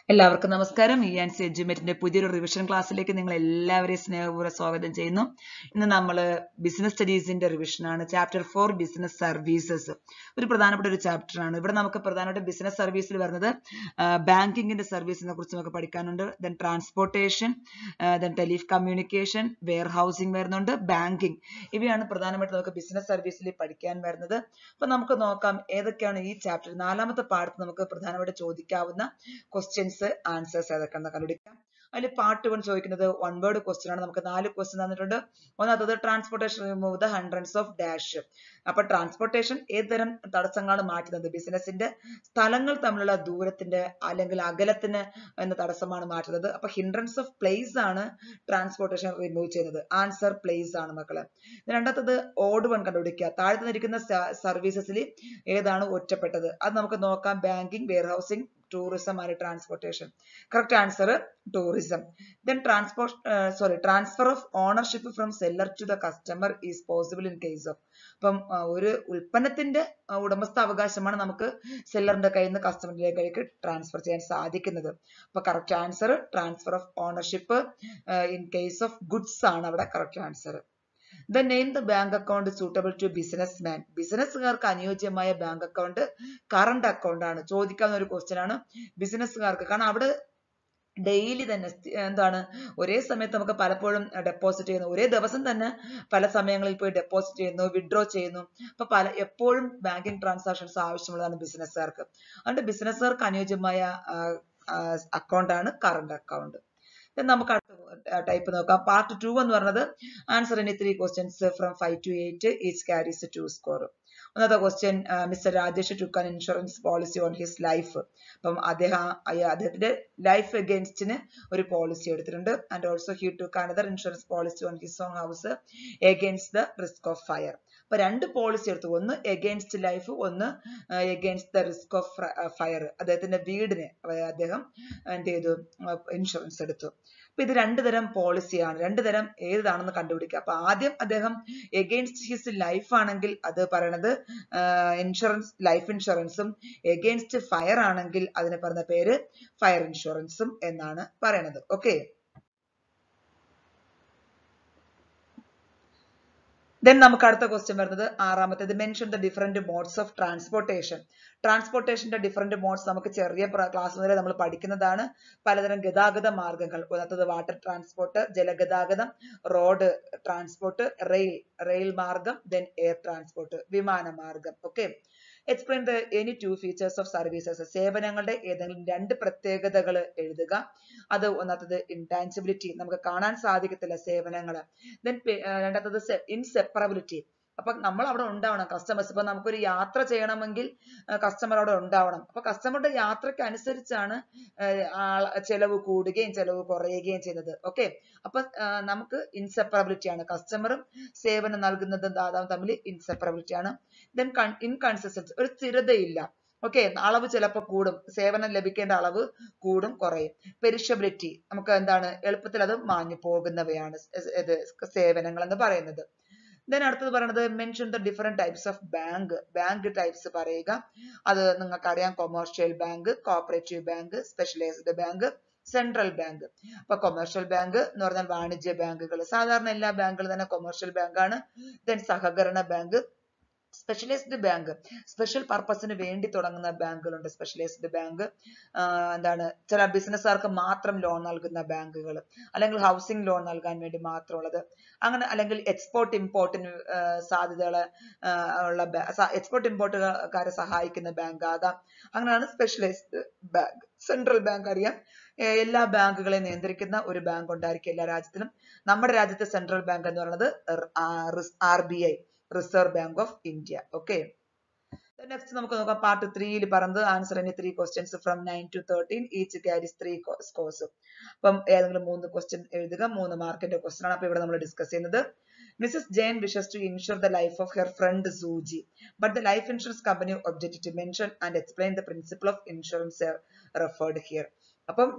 എല്ലാവർക്കും നമസ്കാരം E and C എഡ്യൂമേറ്റിന്റെ പുതിയൊരു റിവിഷൻ ക്ലാസ്സിലേക്ക് നിങ്ങൾ എല്ലാവരെയും സ്നേഹപൂർവ്വം സ്വാഗതം ചെയ്യുന്നു ഇന്ന് നമ്മൾ ബിസിനസ് സ്റ്റഡീസിന്റെ റിവിഷൻ ആണ് ചാപ്റ്റർ ഫോർ ബിസിനസ് സർവീസസ് ഒരു പ്രധാനപ്പെട്ട ഒരു ചാപ്റ്റർ ആണ് ഇവിടെ നമുക്ക് പ്രധാനപ്പെട്ട ബിസിനസ് സർവീസിൽ വരുന്നത് ബാങ്കിങ്ങിന്റെ സർവീസിനെ കുറിച്ച് നമുക്ക് പഠിക്കാനുണ്ട് then transportation then telecommunication warehousing വരുന്നുണ്ട് ബാങ്കിങ് ഇവയാണ് പ്രധാനമായിട്ട് നമുക്ക് ബിസിനസ് സർവീസിൽ പഠിക്കാൻ വരുന്നത് അപ്പൊ നമുക്ക് നോക്കാം ഏതൊക്കെയാണ് ഈ ചാപ്റ്റർ നാലാമത്തെ പാഠത്ത് നമുക്ക് പ്രധാനമായിട്ട് ചോദിക്കാവുന്ന ക്വസ്റ്റ്യൻസ് ആൻസേഴ്സ് ഏതൊക്കെയാണെന്ന് കണ്ടുപിടിക്കാം അതിൽ പാർട്ട് വൺ ചോദിക്കുന്നത് വൺ വേർഡ് ക്വസ്റ്റ്യൻ ആണ് നമുക്ക് നാല് ക്വസ്റ്റ്യൻ തന്നിട്ടുണ്ട് ഒന്നാമത്തത് transportation remove the hundreds of dash അപ്പൊ ട്രാൻസ്പോർട്ടേഷൻ ഏത് തരം തടസ്സങ്ങളാണ് മാറ്റുന്നത് ബിസിനസിന്റെ സ്ഥലങ്ങൾ തമ്മിലുള്ള ദൂരത്തിന്റെ അല്ലെങ്കിൽ അകലത്തിന് എന്ന തടസ്സമാണ് മാറ്റുന്നത് അപ്പൊ ഹിൻഡ്രൻസ് ഓഫ് പ്ലേസ് ആണ് ട്രാൻസ്പോർട്ടേഷൻ റിമൂവ് ചെയ്യുന്നത് ആൻസർ പ്ലേസ് ആണ് മക്കളെ രണ്ടാമത്തത് ഓഡ് വൺ കണ്ടുപിടിക്കുക താഴെ തന്നിരിക്കുന്ന സർവീസസിൽ ഏതാണ് ഒറ്റപ്പെട്ടത് അത് നമുക്ക് നോക്കാം banking warehousing tourism and transportation correct answer tourism then transport sorry transfer of ownership from seller to the customer is possible in case of അപ്പം ഒരു ഉൽപ്പന്നത്തിന്റെ ഉടമസ്ഥ അവകാശമാണ് നമുക്ക് സെല്ലറിന്റെ കയ്യിൽ നിന്ന് കസ്റ്റമറിലേക്ക് ട്രാൻസ്ഫർ ചെയ്യാൻ സാധിക്കുന്നത് അപ്പൊ correct answer transfer of ownership in case of goods ആണ് അവിടെ correct answer the name the bank account suitable to businessman ബിസിനസ്സുകാർക്ക് അനുയോജ്യമായ ബാങ്ക് അക്കൗണ്ട് കറണ്ട് അക്കൗണ്ട് ആണ് ചോദിക്കാവുന്ന ഒരു ക്വസ്റ്റ്യൻ ആണ് ബിസിനസ്സുകാർക്ക് കാരണം അവിടെ ഡെയിലി തന്നെ എന്താണ് ഒരേ സമയത്ത് നമുക്ക് പലപ്പോഴും ഡെപ്പോസിറ്റ് ചെയ്യുന്നു ഒരേ ദിവസം തന്നെ പല സമയങ്ങളിൽ പോയി ഡെപ്പോസിറ്റ് ചെയ്യുന്നു വിഡ്രോ ചെയ്യുന്നു അപ്പൊ പല എപ്പോഴും ബാങ്കിങ് ട്രാൻസാക്ഷൻസ് ആവശ്യമുള്ളതാണ് ബിസിനസ്സുകാർക്ക് അതുകൊണ്ട് ബിസിനസ്സുകാർക്ക് അനുയോജ്യമായ അക്കൗണ്ട് ആണ് കറണ്ട് അക്കൗണ്ട് നമുക്ക് അടുത്ത ടൈപ്പ് നോക്കാം പാർട്ട് ടു എന്ന് പറയുന്നത് ആൻസർ ഇനി three questions from five to eight each carries two score ഒന്നാമത്തെ question mister Rajesh took an insurance policy on his life അപ്പം അദ്ദേഹം അദ്ദേഹത്തിന്റെ ലൈഫ് എഗെയിൻസ്റ്റിന് ഒരു പോളിസി എടുത്തിട്ടുണ്ട് and also he took another insurance policy on his own house against the risk of fire അപ്പൊ രണ്ട് policy എടുത്തു ഒന്ന് എഗെയിൻസ്റ്റ് ലൈഫ് ഒന്ന് against the risk of fire അദ്ദേഹത്തിന്റെ വീടിന് അദ്ദേഹം എന്ത് ചെയ്തു ഇൻഷുറൻസ് എടുത്തു അപ്പൊ ഇത് രണ്ടു തരം പോളിസിയാണ് രണ്ടു തരം ഏതാണെന്ന് കണ്ടുപിടിക്കുക അപ്പൊ ആദ്യം അദ്ദേഹം എഗെയിൻസ്റ്റ് ഹിസ് ലൈഫ് ആണെങ്കിൽ അത് പറയണത് ഇൻഷുറൻസ് ലൈഫ് ഇൻഷുറൻസും എഗെയിൻസ്റ്റ് ഫയർ ആണെങ്കിൽ അതിന് പറഞ്ഞ പേര് ഫയർ ഇൻഷുറൻസും എന്നാണ് പറയണത് ഓക്കെ ദെൻ നമുക്ക് അടുത്ത ക്വസ്റ്റ്യൻ വരുന്നത് ആറാമത്തേത് mention the different modes of transportation ട്രാൻസ്പോർട്ടേഷന്റെ ഡിഫറെന്റ് മോഡ്സ് നമുക്ക് ചെറിയ ക്ലാസ് മുതലേ നമ്മൾ പഠിക്കുന്നതാണ് പലതരം ഗതാഗത മാർഗങ്ങൾ ഒന്നാമത്തത് വാട്ടർ ട്രാൻസ്പോർട്ട് ജലഗതാഗതം റോഡ് ട്രാൻസ്പോർട്ട് റെയിൽ റെയിൽ മാർഗം ദെൻ എയർ ട്രാൻസ്പോർട്ട് വിമാന മാർഗം okay explain the any two features of services സേവനങ്ങളുടെ ഏതെങ്കിലും രണ്ട് പ്രത്യേകതകൾ എഴുതുക അത് ഒന്നാമത്തത് ഇൻടാൻസിബിലിറ്റി നമുക്ക് കാണാൻ സാധിക്കത്തില്ല സേവനങ്ങൾ ദെൻ രണ്ടാമത്തത് ഇൻസെപ്പറബിലിറ്റി അപ്പൊ നമ്മൾ അവിടെ ഉണ്ടാവണം കസ്റ്റമേഴ്സ് ഇപ്പൊ നമുക്കൊരു യാത്ര ചെയ്യണമെങ്കിൽ കസ്റ്റമർ അവിടെ ഉണ്ടാവണം അപ്പൊ കസ്റ്റമറുടെ യാത്രയ്ക്ക് അനുസരിച്ചാണ് ചെലവ് കൂടുകയും ചെലവ് കുറയുകയും ചെയ്യുന്നത് ഓക്കെ അപ്പൊ നമുക്ക് ഇൻസെപ്പറബിലിറ്റി ആണ് കസ്റ്റമറും സേവനം നൽകുന്നതും ദാതാവും തമ്മിൽ ഇൻസെപ്പറബിലിറ്റി ആണ് ദെൻ ഇൻകൺസിസ്റ്റൻസി ഒരു സ്ഥിരതയില്ല ഓക്കെ അളവ് ചിലപ്പോൾ കൂടും സേവനം ലഭിക്കേണ്ട അളവ് കൂടും കുറയും പെരിഷബിലിറ്റി നമുക്ക് എന്താണ് എളുപ്പത്തിൽ അത് മാഞ്ഞു പോകുന്നവയാണ് ഇത് സേവനങ്ങൾ എന്ന് പറയുന്നത് ദെൻ അടുത്തത് പറയുന്നത് mention the different types of bank bank types പറയുക അത് നിങ്ങൾക്കറിയാം commercial bank cooperative bank specialised bank central bank അപ്പൊ കൊമേഴ്ഷ്യൽ ബാങ്ക് എന്ന് പറഞ്ഞാൽ വാണിജ്യ ബാങ്കുകൾ സാധാരണ എല്ലാ ബാങ്കുകളും തന്നെ കൊമേഴ്ഷ്യൽ ബാങ്കാണ് ദെൻ സഹകരണ ബാങ്ക് സ്പെഷ്യലൈസ്ഡ് ബാങ്ക് സ്പെഷ്യൽ പർപ്പസിന് വേണ്ടി തുടങ്ങുന്ന ബാങ്കുകളുണ്ട് സ്പെഷ്യലൈസ്ഡ് ബാങ്ക് എന്താണ് ചില ബിസിനസ്സുകാർക്ക് മാത്രം ലോൺ നൽകുന്ന ബാങ്കുകൾ അല്ലെങ്കിൽ ഹൗസിംഗ് ലോൺ നൽകാൻ വേണ്ടി മാത്രമുള്ളത് അങ്ങനെ അല്ലെങ്കിൽ എക്സ്പോർട്ട് ഇമ്പോർട്ടിന് സാധ്യതകൾ ഉള്ള എക്സ്പോർട്ട് ഇമ്പോർട്ടുകാരെ സഹായിക്കുന്ന ബാങ്ക് ആകാം അങ്ങനെയാണ് സ്പെഷ്യലൈസ്ഡ് ബാങ്ക് സെൻട്രൽ ബാങ്ക് അറിയാം എല്ലാ ബാങ്കുകളെ നിയന്ത്രിക്കുന്ന ഒരു ബാങ്ക് ഉണ്ടായിരിക്കും എല്ലാ രാജ്യത്തിലും നമ്മുടെ രാജ്യത്തെ സെൻട്രൽ ബാങ്ക് എന്ന് പറയുന്നത് R B I reserve bank of India okay next നമുക്ക് നോക്കാം പാർട്ട് ത്രീയിൽ പറഞ്ഞത് ആൻസർ ഇനി three questions from nine to thirteen each carries three scores അപ്പം ഏതെങ്കിലും മൂന്ന് ക്വസ്റ്റ്യൻ എഴുതുക മൂന്ന് മാർക്കിന്റെ ക്വസ്റ്റ്യൻ ആണ് അപ്പൊ ഇവിടെ നമ്മൾ ഡിസ്കസ് ചെയ്യുന്നത് Mrs Jain wishes to insure the life of her friend Suji but the life insurance company object to mention and explain the principle of insurance referred here അപ്പം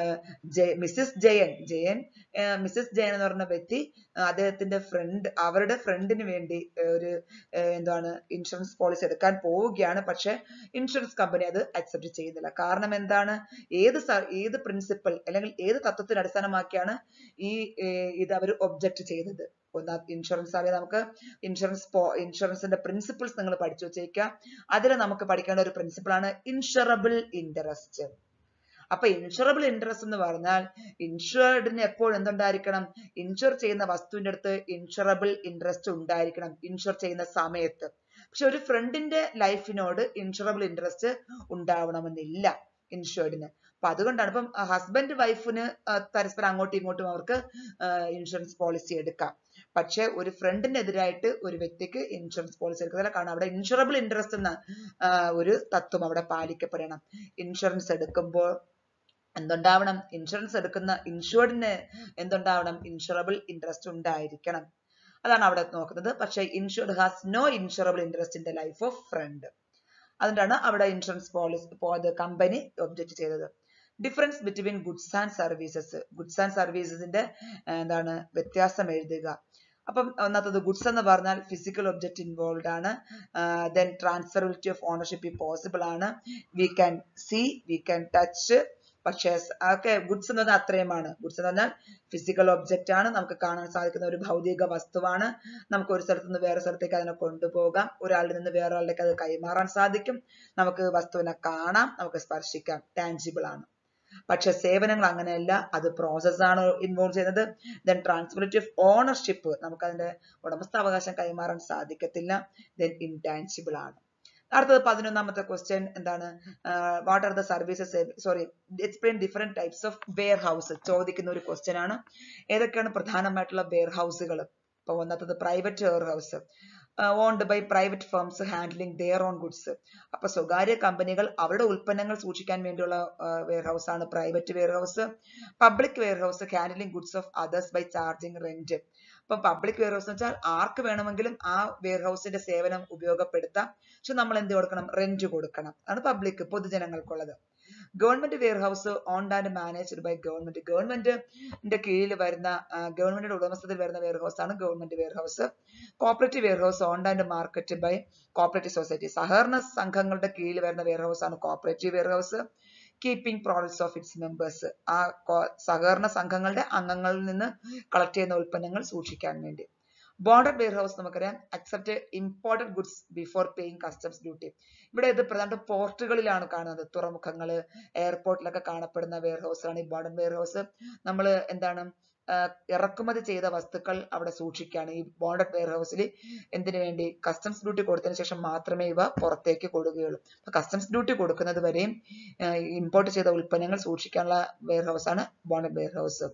മിസ്സിസ് ജയൻ ജയൻ മിസ്സിസ് ജയൻ എന്ന് പറഞ്ഞ വ്യക്തി ആ, അദ്ദേഹത്തിന്റെ ഫ്രണ്ട് അവരുടെ ഫ്രണ്ടിന് വേണ്ടി ആ, ഒരു ആ, എന്താണ് ഇൻഷുറൻസ് പോളിസി എടുക്കാൻ പോവുകയാണ് പക്ഷെ ഇൻഷുറൻസ് കമ്പനി അത് അക്സെപ്റ്റ് ചെയ്യുന്നില്ല കാരണം എന്താണ് ഏത് സ- ഏത് പ്രിൻസിപ്പൽ അല്ലെങ്കിൽ ഏത് തത്വത്തിന് അടിസ്ഥാനമാക്കിയാണ് ഈ ഏ, ഇത് അവർ ഒബ്ജക്ട് ചെയ്തത് ഒന്നാം ഇൻഷുറൻസ് അറിയാം നമുക്ക് ഇൻഷുറൻസ് ഇൻഷുറൻസിന്റെ പ്രിൻസിപ്പിൾസ് നിങ്ങൾ പഠിച്ചു വെച്ചേക്കുക അതിൽ നമുക്ക് പഠിക്കേണ്ട ഒരു പ്രിൻസിപ്പിൾ ആണ് ഇൻഷുറബിൾ ഇൻട്രസ്റ്റ് അപ്പൊ ഇൻഷുറബിൾ ഇൻട്രസ്റ്റ് എന്ന് പറഞ്ഞാൽ ഇൻഷുർഡിന് എപ്പോഴും എന്തുണ്ടായിരിക്കണം ഇൻഷുർ ചെയ്യുന്ന വസ്തുവിന്റെ അടുത്ത് ഇൻഷുറബിൾ ഇൻട്രസ്റ്റ് ഉണ്ടായിരിക്കണം ഇൻഷുർ ചെയ്യുന്ന സമയത്ത് പക്ഷെ ഒരു ഫ്രണ്ടിന്റെ ലൈഫിനോട് ഇൻഷുറബിൾ ഇൻട്രസ്റ്റ് ഉണ്ടാവണമെന്നില്ല ഇൻഷുർഡിന് അപ്പൊ അതുകൊണ്ടാണ് ഇപ്പം ഹസ്ബൻഡ് വൈഫിന് പരസ്പരം അങ്ങോട്ടും ഇങ്ങോട്ടും അവർക്ക് ഇൻഷുറൻസ് പോളിസി എടുക്കാം പക്ഷെ ഒരു ഫ്രണ്ടിനെതിരായിട്ട് ഒരു വ്യക്തിക്ക് ഇൻഷുറൻസ് പോളിസി എടുക്കുന്നില്ല കാരണം അവിടെ ഇൻഷുറബിൾ ഇൻട്രസ്റ്റ് എന്ന ആ, ഒരു തത്വം അവിടെ പാലിക്കപ്പെടണം ഇൻഷുറൻസ് എടുക്കുമ്പോൾ എന്തുണ്ടാവണം ഇൻഷുറൻസ് എടുക്കുന്ന ഇൻഷുർഡിന് എന്തുണ്ടാവണം ഇൻഷുറബിൾ ഇൻട്രസ്റ്റ് ഉണ്ടായിരിക്കണം അതാണ് അവിടെ നോക്കുന്നത് പക്ഷെ insured has no insurable interest in the life of friend അതുകൊണ്ടാണ് അവിടെ ഇൻഷുറൻസ് പോളിസി കമ്പനി ഒബ്ജക്ട് ചെയ്തത് difference between goods and services goods and സർവീസസിന്റെ എന്താണ് വ്യത്യാസം എഴുതുക അപ്പം ഒന്നാമത്തത് ഗുഡ്സ് എന്ന് പറഞ്ഞാൽ ഫിസിക്കൽ ഒബ്ജക്റ്റ് ഇൻവോൾവ് ആണ് then transferability of ownership possible ആണ് we can see we can touch പക്ഷേ ഒക്കെ ഗുഡ്സ് എന്ന് പറഞ്ഞാൽ അത്രയുമാണ് ഗുഡ്സ് എന്ന് പറഞ്ഞാൽ ഫിസിക്കൽ ഒബ്ജക്റ്റ് ആണ് നമുക്ക് കാണാൻ സാധിക്കുന്ന ഒരു ഭൗതിക വസ്തുവാണ് നമുക്ക് ഒരു സ്ഥലത്ത് നിന്ന് വേറെ സ്ഥലത്തേക്ക് അതിനെ കൊണ്ടുപോകാം ഒരാളിൽ നിന്ന് വേറെ ആളിലേക്ക് അത് കൈമാറാൻ സാധിക്കും നമുക്ക് വസ്തുവിനെ കാണാം നമുക്ക് സ്പർശിക്കാം ടാഞ്ചിബിൾ ആണ് പക്ഷെ സേവനങ്ങൾ അങ്ങനെയല്ല അത് പ്രോസസ് ആണ് ഇൻവോൾവ് ചെയ്യുന്നത് ദെൻ ട്രാൻസ്ഫറിറ്റി ഓഫ് ഓണർഷിപ്പ് നമുക്ക് അതിന്റെ ഉടമസ്ഥാവകാശം കൈമാറാൻ സാധിക്കത്തില്ല ദെൻ ഇൻടാൻസിബിൾ ആണ് അടുത്തത് പതിനൊന്നാമത്തെ ക്വസ്റ്റ്യൻ എന്താണ് what are the services sorry explain different types of warehouse ചോദിക്കുന്ന ഒരു ക്വസ്റ്റ്യൻ ആണ് ഏതൊക്കെയാണ് പ്രധാനമായിട്ടുള്ള വെയർ ഹൗസുകൾ ഇപ്പൊ ഒന്നാമത്തത് private warehouse owned by private firms handling their own goods അപ്പൊ സ്വകാര്യ കമ്പനികൾ അവരുടെ ഉൽപ്പന്നങ്ങൾ സൂക്ഷിക്കാൻ വേണ്ടിയുള്ള വെയർ ഹൗസ് ആണ് private warehouse public warehouse handling goods of others by charging rent ഇപ്പൊ പബ്ലിക് വെയർ ഹൗസ് എന്ന് വെച്ചാൽ ആർക്ക് വേണമെങ്കിലും ആ വെയർ ഹൗസിന്റെ സേവനം ഉപയോഗപ്പെടുത്താം പക്ഷെ നമ്മൾ എന്ത് കൊടുക്കണം റെന്റ് കൊടുക്കണം അതാണ് പബ്ലിക് പൊതുജനങ്ങൾക്കുള്ളത് government warehouse owned and managed by government ഗവൺമെന്റിന്റെ കീഴിൽ വരുന്ന ഗവൺമെന്റിന്റെ ഉടമസ്ഥതയിൽ വരുന്ന വെയർ ഹൗസ് ആണ് government warehouse cooperative warehouse owned and market by cooperative society സഹകരണ സംഘങ്ങളുടെ കീഴിൽ വരുന്ന വെയർ ഹൗസ് ആണ് cooperative warehouse keeping products of its members ആ സഹകരണ സംഘങ്ങളുടെ അംഗങ്ങളിൽ നിന്ന് കളക്ട് ചെയ്യുന്ന ഉൽപ്പന്നങ്ങൾ സൂക്ഷിക്കാൻ വേണ്ടി ബോർഡഡ് വെയർ ഹൗസ് നമുക്കറിയാം accept imported goods before paying customs duty ഇവിടെ ഇത് പ്രധാനപ്പെട്ട പോർട്ടുകളിലാണ് കാണുന്നത് തുറമുഖങ്ങള് എയർപോർട്ടിലൊക്കെ കാണപ്പെടുന്ന വെയർ ഹൗസ് ആണ് ഈ ബോർഡഡ് വെയർ ഹൗസ് നമ്മൾ എന്താണ് ഇറക്കുമതി ചെയ്ത വസ്തുക്കൾ അവിടെ സൂക്ഷിക്കുകയാണ് ഈ ബോണ്ടഡ് വെയർ ഹൗസിൽ എന്തിനു വേണ്ടി കസ്റ്റംസ് ഡ്യൂട്ടി കൊടുത്തതിന് ശേഷം മാത്രമേ ഇവ പുറത്തേക്ക് കൊടുക്കുകയുള്ളൂ അപ്പൊ കസ്റ്റംസ് ഡ്യൂട്ടി കൊടുക്കുന്നത് വരെയും ഇമ്പോർട്ട് ചെയ്ത ഉൽപ്പന്നങ്ങൾ സൂക്ഷിക്കാനുള്ള വെയർ ഹൗസ് ആണ് bonded warehouse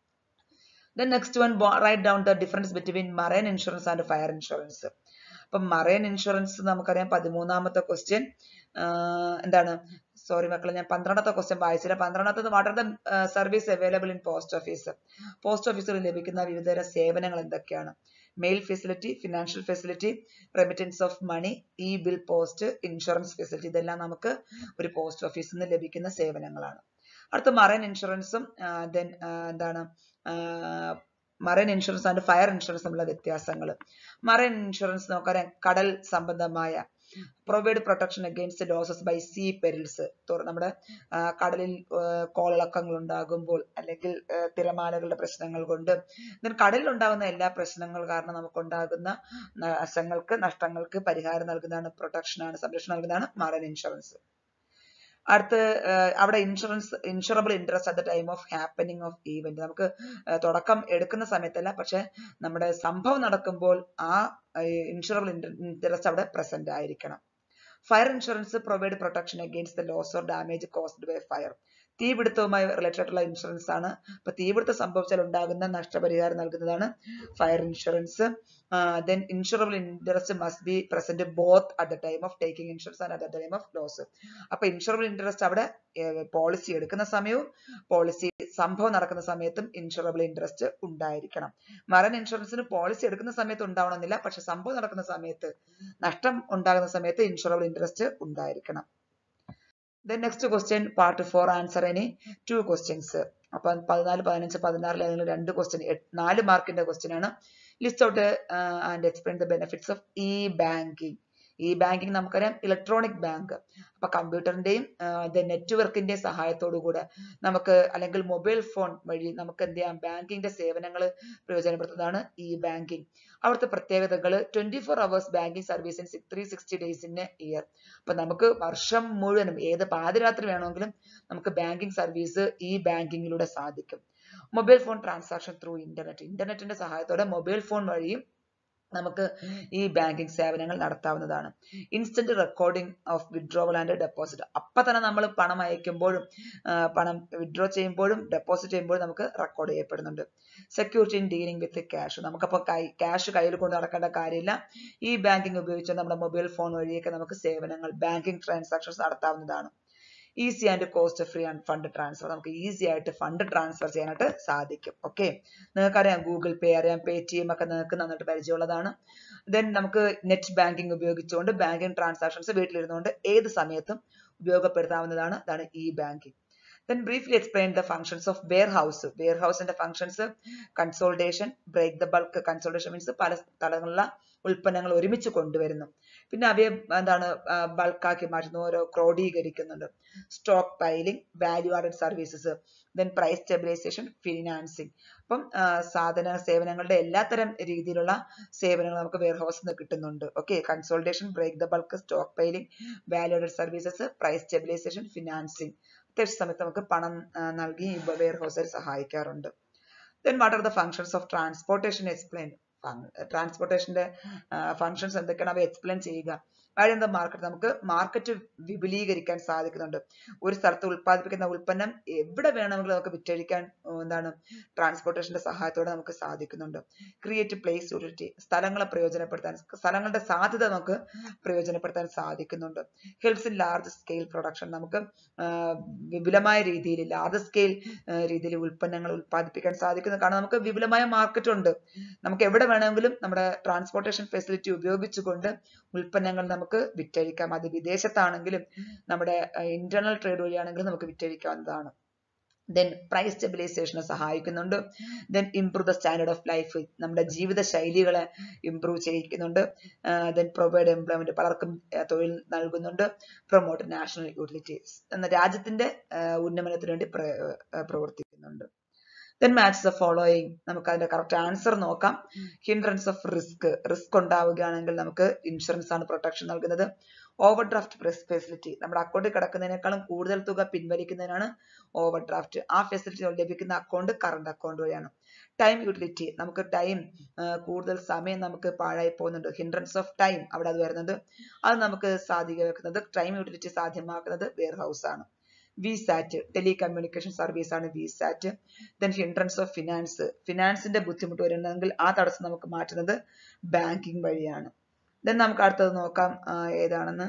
then next one write down the difference between marine insurance and fire insurance അപ്പൊ മറൈൻ ഇൻഷുറൻസ് നമുക്കറിയാം പതിമൂന്നാമത്തെ ക്വസ്റ്റ്യൻ എന്താണ് സോറി മക്കളെ ഞാൻ പന്ത്രണ്ടാമത്തെ ക്വസ്റ്റ്യൻ വായിച്ചില്ല പന്ത്രണ്ടാമത്തത് what are the service available in post office post ഓഫീസിൽ ലഭിക്കുന്ന വിവിധതര സേവനങ്ങൾ എന്തൊക്കെയാണ് mail facility financial facility remittance of money e bill post insurance facility ഇതെല്ലാം നമുക്ക് ഒരു പോസ്റ്റ് ഓഫീസിൽ നിന്ന് ലഭിക്കുന്ന സേവനങ്ങളാണ് അടുത്ത മറൈൻ ഇൻഷുറൻസും ദെൻ എന്താണ് marine insurance and fire insurance തമ്മിലുള്ള വ്യത്യാസങ്ങൾ മറൈൻ ഇൻഷുറൻസ് നമുക്കറിയാം കടൽ സംബന്ധമായ provide protection against losses by sea perils നമ്മുടെ കടലിൽ കോളിളക്കങ്ങൾ ഉണ്ടാകുമ്പോൾ അല്ലെങ്കിൽ തിരമാലകളുടെ പ്രശ്നങ്ങൾ കൊണ്ട് കടലിൽ ഉണ്ടാകുന്ന എല്ലാ പ്രശ്നങ്ങൾ കാരണം നമുക്കുണ്ടാകുന്ന നഷ്ടങ്ങൾക്ക് നഷ്ടങ്ങൾക്ക് പരിഹാരം നൽകുന്നതാണ് പ്രൊട്ടക്ഷൻ ആണ് സംരക്ഷണം നൽകുന്നതാണ് മറൈൻ ഇൻഷുറൻസ് അടുത്ത് അവിടെ insurance insurable interest at the time of happening of event നമുക്ക് തുടക്കം എടുക്കുന്ന സമയത്തല്ല പക്ഷെ നമ്മുടെ സംഭവം നടക്കുമ്പോൾ ആ ഇൻഷുറബിൾ ഇൻട്രസ്റ്റ് അവിടെ പ്രസന്റ് ആയിരിക്കണം fire insurance provide protection against the loss or damage caused by fire തീപിടുത്തവുമായി റിലേറ്റഡ് ആയിട്ടുള്ള ഇൻഷുറൻസ് ആണ് അപ്പൊ തീപിടുത്തം സംഭവിച്ചാൽ ഉണ്ടാകുന്ന നഷ്ടപരിഹാരം നൽകുന്നതാണ് fire insurance then insurable interest must be present both at the time of taking insurance and at the time of loss അപ്പൊ ഇൻഷുറബിൾ ഇൻട്രസ്റ്റ് അവിടെ പോളിസി എടുക്കുന്ന സമയവും പോളിസി സംഭവം നടക്കുന്ന സമയത്തും ഇൻഷുറബിൾ ഇൻട്രസ്റ്റ് ഉണ്ടായിരിക്കണം മറൻ ഇൻഷുറൻസിന് പോളിസി എടുക്കുന്ന സമയത്ത് ഉണ്ടാവണമെന്നില്ല പക്ഷെ സംഭവം നടക്കുന്ന സമയത്ത് നഷ്ടം ഉണ്ടാകുന്ന സമയത്ത് ഇൻഷുറബിൾ ഇൻട്രസ്റ്റ് ഉണ്ടായിരിക്കണം then next question part four answer ഇനി ടു ക്വസ്റ്റ്യൻസ് അപ്പം പതിനാല് പതിനഞ്ച് പതിനാറിൽ ഏതെങ്കിലും രണ്ട് ക്വസ്റ്റ്യൻ നാല് മാർക്കിന്റെ ക്വസ്റ്റ്യൻ ആണ് list out and explain the benefits of e banking e banking നമുക്കറിയാം ഇലക്ട്രോണിക് ബാങ്ക് അപ്പൊ കമ്പ്യൂട്ടറിന്റെയും നെറ്റ്വർക്കിന്റെയും സഹായത്തോടു കൂടെ നമുക്ക് അല്ലെങ്കിൽ മൊബൈൽ ഫോൺ വഴി നമുക്ക് എന്ത് ചെയ്യാം ബാങ്കിങ്ങിന്റെ സേവനങ്ങൾ പ്രയോജനപ്പെടുത്തുന്നതാണ് ഇ ബാങ്കിങ് അവിടുത്തെ പ്രത്യേകതകൾ twenty four hours banking service in three sixty days in year അപ്പൊ നമുക്ക് വർഷം മുഴുവനും ഏത് പാതിരാത്രി വേണമെങ്കിലും നമുക്ക് ബാങ്കിങ് സർവീസ് ഈ ബാങ്കിങ്ങിലൂടെ സാധിക്കും mobile phone transaction through internet ഇന്റർനെറ്റിന്റെ സഹായത്തോടെ മൊബൈൽ ഫോൺ വഴിയും നമുക്ക് ഈ ബാങ്കിങ് സേവനങ്ങൾ നടത്താവുന്നതാണ് instant recording of withdrawal and deposit അപ്പൊ തന്നെ നമ്മൾ പണം അയക്കുമ്പോഴും പണം വിഡ്രോ ചെയ്യുമ്പോഴും ഡെപ്പോസിറ്റ് ചെയ്യുമ്പോഴും നമുക്ക് റെക്കോർഡ് ചെയ്യപ്പെടുന്നുണ്ട് security in dealing with cash നമുക്കപ്പോൾ കൈ ക്യാഷ് കയ്യിൽ കൊണ്ട് നടക്കേണ്ട കാര്യമില്ല ഈ ബാങ്കിങ് ഉപയോഗിച്ച് നമ്മുടെ മൊബൈൽ ഫോൺ വഴിയൊക്കെ നമുക്ക് സേവനങ്ങൾ ബാങ്കിങ് ട്രാൻസാക്ഷൻസ് നടത്താവുന്നതാണ് easy and cost free and fund transfer നമുക്ക് ഈസി ആയിട്ട് ഫണ്ട് ട്രാൻസ്ഫർ ചെയ്യാനായിട്ട് സാധിക്കും ഓക്കെ നിങ്ങൾക്കറിയാം ഗൂഗിൾ പേ അറിയാം പേ ടി എം ഒക്കെ നിങ്ങൾക്ക് നന്നായിട്ട് പരിചയമുള്ളതാണ് ദെൻ നമുക്ക് നെറ്റ് ബാങ്കിങ് ഉപയോഗിച്ചുകൊണ്ട് ബാങ്കിങ് ട്രാൻസാക്ഷൻസ് വീട്ടിലിരുന്നുകൊണ്ട് ഏത് സമയത്തും ഉപയോഗപ്പെടുത്താവുന്നതാണ് അതാണ് e banking then briefly explain the functions of warehouse warehouse ന്റെ functions consolidation break the bulk consolidation means പല സ്ഥലങ്ങളിലുള്ള ഉൽപ്പന്നങ്ങൾ ഒരുമിച്ച് കൊണ്ടുവരുന്നു പിന്നെ അവയെ എന്താണ് ബൾക്കാക്കി മാറ്റുന്നു ഓരോ ക്രോഡീകരിക്കുന്നുണ്ട് stockpiling value added services then price stabilisation financing അപ്പം സാധന സേവനങ്ങളുടെ എല്ലാത്തരം രീതിയിലുള്ള സേവനങ്ങൾ നമുക്ക് വെയർ ഹൗസിൽ നിന്ന് കിട്ടുന്നുണ്ട് okay consolidation break the bulk stockpiling value added services price stabilisation financing അത്യാവശ്യ സമയത്ത് നമുക്ക് പണം നൽകി ഈ വെയർ ഹൗസിൽ സഹായിക്കാറുണ്ട് then what are the functions of transportation explain ട്രാൻസ്പോർട്ടേഷന്റെ ഫങ്ഷൻസ് എന്തൊക്കെയാണ് അവ എക്സ്പ്ലെയിൻ ചെയ്യുക വാല്യൂ ദ മാർക്കറ്റ് നമുക്ക് മാർക്കറ്റ് വിപുലീകരിക്കാൻ സാധിക്കുന്നുണ്ട് ഒരു സ്ഥലത്ത് ഉൽപ്പാദിപ്പിക്കുന്ന ഉൽപ്പന്നം എവിടെ വേണമെങ്കിലും നമുക്ക് വിറ്റഴിക്കാൻ എന്താണ് ട്രാൻസ്പോർട്ടേഷന്റെ സഹായത്തോടെ നമുക്ക് സാധിക്കുന്നുണ്ട് ക്രിയേറ്റ് പ്ലേസ് യൂട്ടിലിറ്റി സ്ഥലങ്ങളെ പ്രയോജനപ്പെടുത്താൻ സ്ഥലങ്ങളുടെ സാധ്യത നമുക്ക് പ്രയോജനപ്പെടുത്താൻ സാധിക്കുന്നുണ്ട് helps in large scale production നമുക്ക് വിപുലമായ രീതിയിൽ ലാർജ് സ്കെയിൽ രീതിയിൽ ഉൽപ്പന്നങ്ങൾ ഉൽപ്പാദിപ്പിക്കാൻ സാധിക്കുന്നു കാരണം നമുക്ക് വിപുലമായ മാർക്കറ്റ് ഉണ്ട് നമുക്ക് എവിടെ വേണമെങ്കിലും നമ്മുടെ ട്രാൻസ്പോർട്ടേഷൻ ഫെസിലിറ്റി ഉപയോഗിച്ചുകൊണ്ട് ഉൽപ്പന്നങ്ങൾ നമുക്ക് വിറ്റഴിക്കാം അത് വിദേശത്താണെങ്കിലും നമ്മുടെ ഇന്റർണൽ ട്രേഡ് വഴിയാണെങ്കിലും നമുക്ക് വിറ്റഴിക്കാവുന്നതാണ് ദെൻ പ്രൈസ് സ്റ്റെബിലൈസേഷന് സഹായിക്കുന്നുണ്ട് then improve the standard of life നമ്മുടെ ജീവിത ശൈലികളെ ഇംപ്രൂവ് ചെയ്യിക്കുന്നുണ്ട് ദെൻ പ്രൊവൈഡ് എംപ്ലോയ്മെന്റ് പലർക്കും തൊഴിൽ നൽകുന്നുണ്ട് പ്രൊമോട്ട് നാഷണൽ യൂട്ടിലിറ്റീസ് എന്ന രാജ്യത്തിന്റെ ഉന്നമനത്തിന് വേണ്ടി പ്രവർത്തിക്കുന്നുണ്ട് ദെൻ മാച്ച് ദ ഫോളോയിങ് നമുക്ക് അതിന്റെ കറക്റ്റ് ആൻസർ നോക്കാം ഹിൻഡ്രൻസ് ഓഫ് റിസ്ക് റിസ്ക് ഉണ്ടാവുകയാണെങ്കിൽ നമുക്ക് ഇൻഷുറൻസ് ആണ് പ്രൊട്ടക്ഷൻ നൽകുന്നത് ഓവർ ഡ്രാഫ്റ്റ് ഫെസിലിറ്റി നമ്മുടെ അക്കൗണ്ടിൽ കിടക്കുന്നതിനേക്കാളും കൂടുതൽ തുക പിൻവലിക്കുന്നതിനാണ് ഓവർ ഡ്രാഫ്റ്റ് ആ ഫെസിലിറ്റി ലഭിക്കുന്ന അക്കൗണ്ട് കറണ്ട് അക്കൗണ്ട് വഴിയാണ് ടൈം യൂട്ടിലിറ്റി നമുക്ക് ടൈം കൂടുതൽ സമയം നമുക്ക് പാഴായി പോകുന്നുണ്ട് ഹിൻഡ്രൻസ് ഓഫ് ടൈം അവിടെ അത് വരുന്നുണ്ട് അത് നമുക്ക് സാധിക്കുന്നത് ടൈം യൂട്ടിലിറ്റി സാധ്യമാക്കുന്നത് വെയർ ഹൗസ് ആണ് വി സാറ്റ് ടെലികമ്മ്യൂണിക്കേഷൻ സർവീസ് ആണ് VSAT then hindrance of finance ഫിനാൻസിന്റെ ബുദ്ധിമുട്ട് വരുന്നുണ്ടെങ്കിൽ ആ തടസ്സം നമുക്ക് മാറ്റുന്നത് ബാങ്കിങ് വഴിയാണ് ദെൻ നമുക്ക് അടുത്തത് നോക്കാം ഏതാണെന്ന്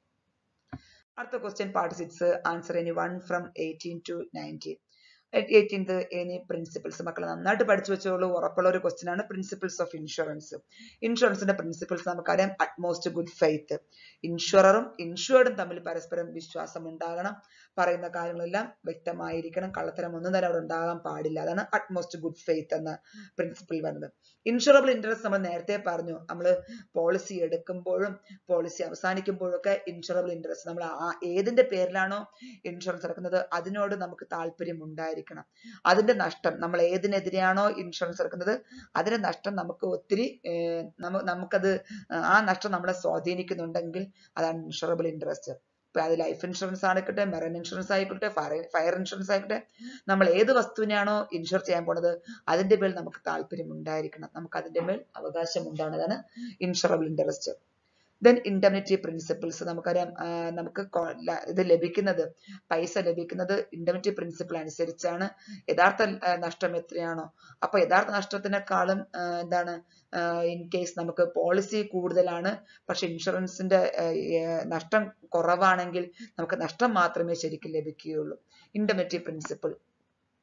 അടുത്ത question part six answer any one from eighteen to nineteen eighteenth any principles മക്കൾ നന്നായിട്ട് പഠിച്ചു വെച്ചോളൂ ഉറപ്പുള്ള ഒരു ക്വസ്റ്റ്യൻ ആണ് പ്രിൻസിപ്പിൾസ് ഓഫ് ഇൻഷുറൻസ് ഇൻഷുറൻസിന്റെ പ്രിൻസിപ്പിൾസ് നമുക്കറിയാം അറ്റ്മോസ്റ്റ് ഗുഡ് ഫെയ്ത്ത് ഇൻഷുററും ഇൻഷുർഡും തമ്മിൽ പരസ്പരം വിശ്വാസം ഉണ്ടാകണം പറയുന്ന കാര്യങ്ങളെല്ലാം വ്യക്തമായിരിക്കണം കള്ളത്തരം ഒന്നും തന്നെ അവിടെ ഉണ്ടാകാൻ പാടില്ല അതാണ് അറ്റ്മോസ്റ്റ് ഗുഡ് ഫെയ്ത്ത് എന്ന പ്രിൻസിപ്പിൾ വരുന്നത് ഇൻഷുറബിൾ ഇൻട്രസ്റ്റ് നമ്മൾ നേരത്തെ പറഞ്ഞു നമ്മൾ പോളിസി എടുക്കുമ്പോഴും പോളിസി അവസാനിക്കുമ്പോഴും ഒക്കെ ഇൻഷുറബിൾ ഇൻട്രസ്റ്റ് നമ്മൾ ആ ഏതിന്റെ പേരിലാണോ ഇൻഷുറൻസ് എടുക്കുന്നത് അതിനോട് നമുക്ക് താല്പര്യം ഉണ്ടായിരിക്കണം അതിന്റെ നഷ്ടം നമ്മൾ ഏതിനെതിരെയാണോ ഇൻഷുറൻസ് എടുക്കുന്നത് അതിന്റെ നഷ്ടം നമുക്ക് ഒത്തിരി നമുക്കത് ആ നഷ്ടം നമ്മളെ സ്വാധീനിക്കുന്നുണ്ടെങ്കിൽ അതാണ് ഇൻഷുറബിൾ ഇൻട്രസ്റ്റ് ഇപ്പൊ അത് ലൈഫ് ഇൻഷുറൻസ് ആയിക്കോട്ടെ മെറൈൻ ഇൻഷുറൻസ് ആയിക്കോട്ടെ ഫയർ ഇൻഷുറൻസ് ആയിക്കോട്ടെ നമ്മൾ ഏത് വസ്തുവിനെയാണോ ഇൻഷുർ ചെയ്യാൻ പോണത് അതിന്റെ മേൽ നമുക്ക് താല്പര്യം ഉണ്ടായിരിക്കണം നമുക്ക് അതിന്റെ മേൽ അവകാശം ഉണ്ടാകുന്നതാണ് insurable interest then indemnity principles നമുക്കറിയാം നമുക്ക് ഇത് ലഭിക്കുന്നത് പൈസ ലഭിക്കുന്നത് ഇൻഡമിനിറ്റി പ്രിൻസിപ്പിൾ അനുസരിച്ചാണ് യഥാർത്ഥ നഷ്ടം എത്രയാണോ അപ്പൊ യഥാർത്ഥ നഷ്ടത്തിനേക്കാളും എന്താണ് ഇൻ കേസ് നമുക്ക് പോളിസി കൂടുതലാണ് പക്ഷെ ഇൻഷുറൻസിന്റെ നഷ്ടം കുറവാണെങ്കിൽ നമുക്ക് നഷ്ടം മാത്രമേ ശരിക്കും ലഭിക്കുകയുള്ളൂ indemnity principle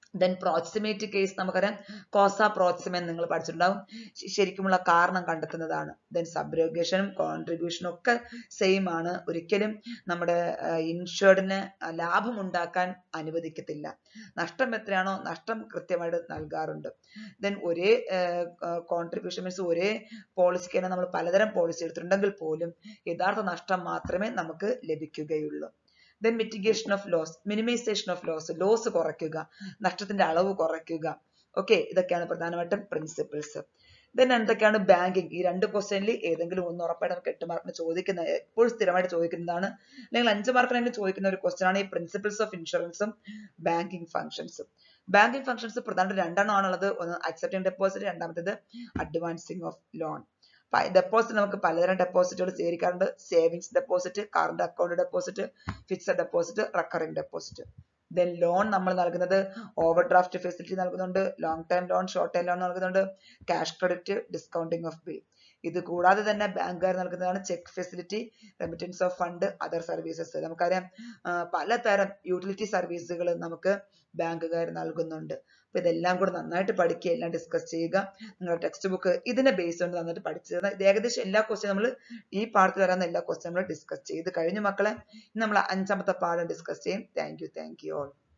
then proximate case നമുക്കറിയാം കോസ പ്രോക്സിമം നിങ്ങൾ പഠിച്ചിട്ടുണ്ടാവും ശ- ശരിക്കുമുള്ള കാരണം കണ്ടെത്തുന്നതാണ് ദെൻ സബ്രോഗേഷനും കോൺട്രിബ്യൂഷനും ഒക്കെ സെയിം ആണ് ഒരിക്കലും നമ്മുടെ ഇൻഷുർഡിന് ലാഭം ഉണ്ടാക്കാൻ അനുവദിക്കത്തില്ല നഷ്ടം എത്രയാണോ നഷ്ടം കൃത്യമായിട്ട് നൽകാറുണ്ട് ദെൻ ഒരേ കോൺട്രിബ്യൂഷൻ മീൻസ് ഒരേ പോളിസിക്ക് തന്നെ നമ്മൾ പലതരം പോളിസി എടുത്തിട്ടുണ്ടെങ്കിൽ പോലും യഥാർത്ഥ നഷ്ടം മാത്രമേ നമുക്ക് ലഭിക്കുകയുള്ളൂ then mitigation of loss minimisation of loss loss കുറയ്ക്കുക നഷ്ടത്തിന്റെ അളവ് കുറയ്ക്കുക ഓക്കെ ഇതൊക്കെയാണ് പ്രധാനമായിട്ടും പ്രിൻസിപ്പിൾസ് ദെൻ എന്തൊക്കെയാണ് ബാങ്കിങ് ഈ രണ്ട് ക്വസ്റ്റ്യനിൽ ഏതെങ്കിലും ഒന്ന് ഉറപ്പായിട്ട് നമുക്ക് എട്ട് മാർക്കിന് ചോദിക്കുന്ന എപ്പോഴും സ്ഥിരമായിട്ട് ചോദിക്കുന്നതാണ് അല്ലെങ്കിൽ അഞ്ച് മാർക്കിന് ചോദിക്കുന്ന ഒരു ക്വസ്റ്റ്യൻ ആണ് ഈ പ്രിൻസിപ്പിൾസ് ഓഫ് ഇൻഷുറൻസും ബാങ്കിങ് ഫംഗ്ഷൻസും ബാങ്കിങ് ഫംഗ്ഷൻസ് പ്രധാനമായിട്ട് രണ്ടെണ്ണം ആണുള്ളത് ഒന്ന് അക്സെപ്റ്റിംഗ് ഡെപ്പോസിറ്റ് രണ്ടാമത്തേത് അഡ്വാൻസിങ് ഓഫ് ലോൺ ഡെപ്പോസിറ്റ് നമുക്ക് പലതരം ഡെപ്പോസിറ്റുകൾ സ്വീകരിക്കാറുണ്ട് savings deposit current account deposit fixed deposit recurring deposit then loan നമ്മൾ നൽകുന്നത് ഓവർ ഡ്രാഫ്റ്റ് ഫെസിലിറ്റി നൽകുന്നുണ്ട് long time loan short time loan നൽകുന്നുണ്ട് cash credit discounting of bill ഇത് കൂടാതെ തന്നെ ബാങ്കുകാർ നൽകുന്നതാണ് cheque facility remittance of fund other services നമുക്കറിയാം ആ, പലതരം യൂട്ടിലിറ്റി സർവീസുകൾ നമുക്ക് ബാങ്കുകാർ നൽകുന്നുണ്ട് അപ്പൊ ഇതെല്ലാം കൂടെ നന്നായിട്ട് പഠിക്കുക എല്ലാം ഡിസ്കസ് ചെയ്യുക നിങ്ങളുടെ ടെക്സ്റ്റ് ബുക്ക് ഇതിനെ ബേസ് കൊണ്ട് നന്നായിട്ട് പഠിച്ചത് ഇത് ഏകദേശം എല്ലാ ക്വസ്റ്റ്യൻ നമ്മൾ ഈ പാഠത്തിൽ വരാവുന്ന എല്ലാ ക്വസ്റ്റ്യൻ നമ്മൾ ഡിസ്കസ് ചെയ്ത് കഴിഞ്ഞു മക്കളെ ഇനി നമ്മൾ അഞ്ചാമത്തെ പാഠം ഡിസ്കസ് ചെയ്യും thank you thank you all